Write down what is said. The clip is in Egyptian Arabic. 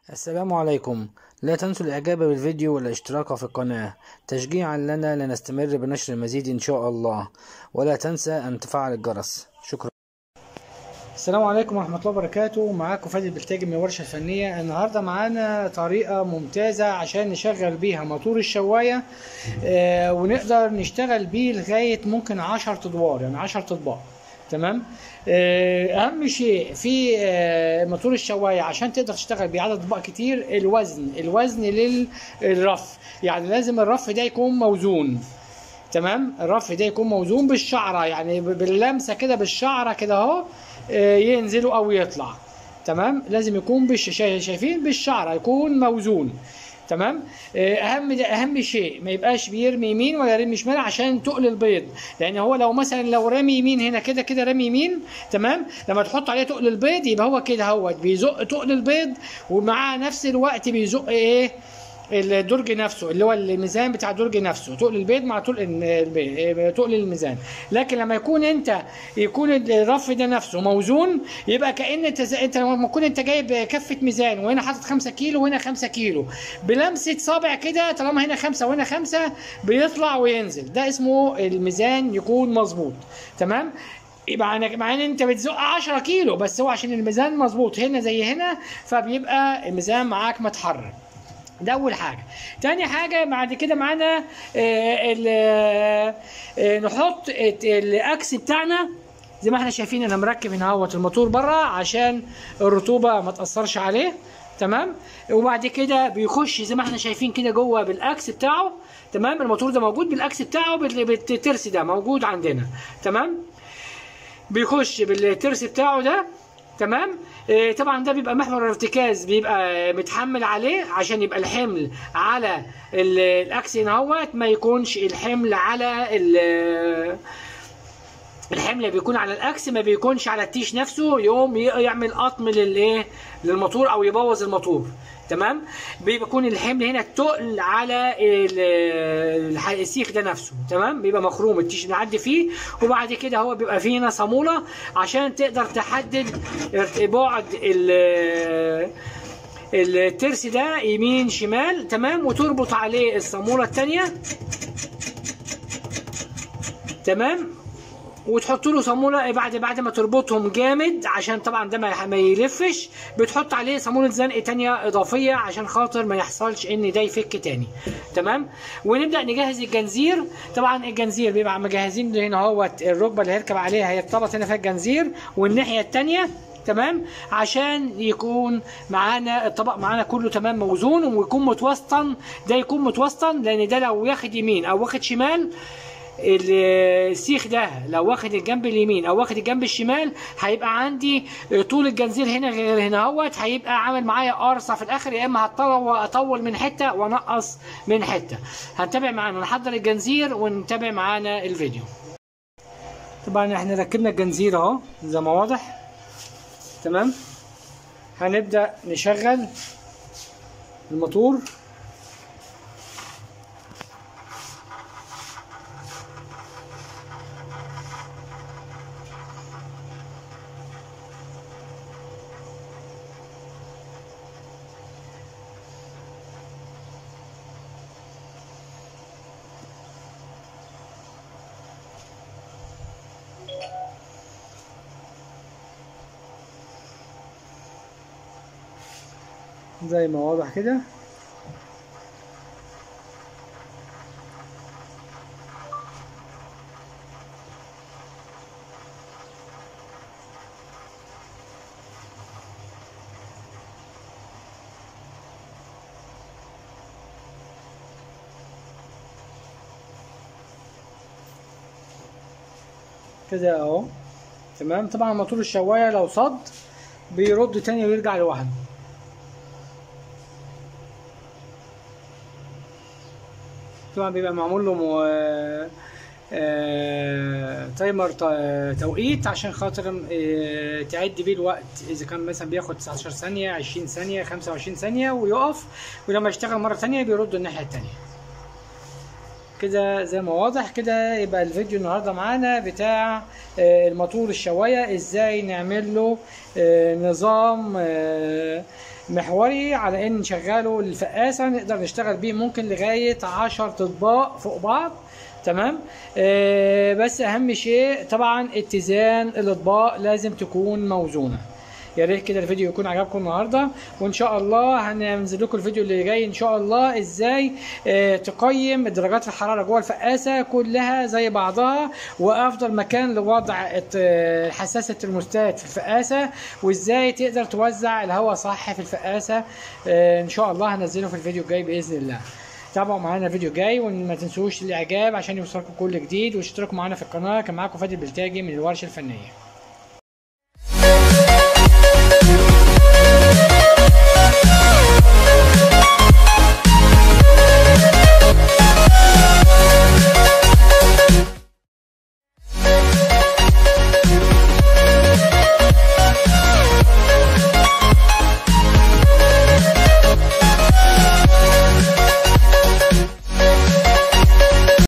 السلام عليكم لا تنسوا الاعجاب بالفيديو والاشتراك في القناة تشجيعا لنا لنستمر بنشر المزيد ان شاء الله ولا تنسى ان تفعل الجرس شكرا السلام عليكم ورحمة الله وبركاته معاكم فادي البلتاجي من الورشة الفنية النهاردة معانا طريقة ممتازة عشان نشغل بيها موتور الشواية آه ونقدر نشتغل بيه لغاية ممكن عشر ادوار يعني عشر اطباق تمام آه، اهم شيء في آه، موتور الشوايه عشان تقدر تشتغل بعدد اطباق كتير الوزن الوزن للرف يعني لازم الرف ده يكون موزون تمام الرف ده يكون موزون بالشعره يعني باللمسه كده بالشعره كده اهو آه، ينزلوا او يطلع تمام لازم يكون بالش... شايفين بالشعره يكون موزون تمام اهم ده اهم شيء ما يبقاش بيرمي يمين ولا يرمي شمال عشان تقل البيض لان هو لو مثلا لو رمي يمين هنا كده كده رمي يمين تمام لما تحط عليه تقل البيض يبقى هو كده هو بيزق تقل البيض ومع نفس الوقت بيزق ايه الدرج نفسه اللي هو الميزان بتاع الدرج نفسه تقل البيض مع تقل البيض تقل الميزان لكن لما يكون انت يكون الرف ده نفسه موزون يبقى كان انت انت لما تكون انت جايب كفه ميزان وهنا حاطط 5 كيلو وهنا 5 كيلو بلمسه صابع كده طالما هنا 5 وهنا 5 بيطلع وينزل ده اسمه الميزان يكون مظبوط تمام يبقى مع ان انت بتزق 10 كيلو بس هو عشان الميزان مظبوط هنا زي هنا فبيبقى الميزان معاك متحرك ده اول حاجه تاني حاجه بعد كده معانا نحط الاكس بتاعنا زي ما احنا شايفين انا مركب هنا اهوت الموتور بره عشان الرطوبه ما تاثرش عليه تمام وبعد كده بيخش زي ما احنا شايفين كده جوه بالاكس بتاعه تمام الموتور ده موجود بالاكس بتاعه بالترس ده موجود عندنا تمام بيخش بالترس بتاعه ده تمام آه طبعا ده بيبقى محور الارتكاز بيبقى متحمل عليه عشان يبقى الحمل على الاكس هنا اهوت ما يكونش الحمل على الحمل بيكون على الاكس ما بيكونش على التيش نفسه يقوم يعمل قطم للايه للموتور او يبوظ الموتور تمام بيكون الحمل هنا تقل على السيخ ده نفسه تمام بيبقى مخروم التيش نعدي فيه وبعد كده هو بيبقى فيه هنا صاموله عشان تقدر تحدد بعد الترس ده يمين شمال تمام وتربط عليه الصاموله الثانيه تمام وتحط له صاموله بعد بعد ما تربطهم جامد عشان طبعا ده ما يلفش بتحط عليه صاموله زنق تانية اضافيه عشان خاطر ما يحصلش ان ده يفك تاني تمام ونبدا نجهز الجنزير طبعا الجنزير بيبقى مجهزين هنا اهوت الركبه اللي هيركب عليها هيرتبط هنا فيها الجنزير والناحيه الثانيه تمام عشان يكون معانا الطبق معانا كله تمام موزون ويكون متوسطن ده يكون متوسطن لان ده لو واخد يمين او واخد شمال السيخ ده لو واخد الجنب اليمين او واخد الجنب الشمال هيبقى عندي طول الجنزير هنا غير هنا اهوت هيبقى عامل معايا قرصه في الاخر يا اما هضطر اطول من حته وانقص من حته هنتابع معانا نحضر الجنزير ونتابع معانا الفيديو طبعا احنا ركبنا الجنزير اهو زي ما واضح تمام هنبدا نشغل الموتور زي ما واضح كده كده اهو تمام طبعا موتور الشوايه لو صد بيرد تاني ويرجع لوحده طبعا بيبقى معمول له مو... آه... تايمر توقيت عشان خاطر آه... تعد بيه الوقت اذا كان مثلا بياخد 19 ثانيه 20 ثانيه 25 ثانيه ويقف ولما يشتغل مره ثانيه بيرد الناحيه الثانيه كده زي ما واضح كده يبقى الفيديو النهارده معانا بتاع الموتور الشوايه ازاي نعمل له نظام محوري على ان نشغله الفقاسه نقدر نشتغل بيه ممكن لغايه 10 اطباق فوق بعض تمام آه بس اهم شيء طبعا اتزان الاطباق لازم تكون موزونه يا ريت كده الفيديو يكون عجبكم النهارده وان شاء الله هننزل لكم الفيديو اللي جاي ان شاء الله ازاي آه تقيم درجات الحراره جوه الفقاسه كلها زي بعضها وافضل مكان لوضع الت- حساسه الترموستات في الفقاسه وازاي تقدر توزع الهواء صح في الفقاسه آه ان شاء الله هنزله في الفيديو الجاي باذن الله تابعوا معانا الفيديو الجاي وما تنسوش الاعجاب عشان يوصلكم كل جديد واشتركوا معانا في القناه كان معاكم فادي البلتاجي من الورشه الفنيه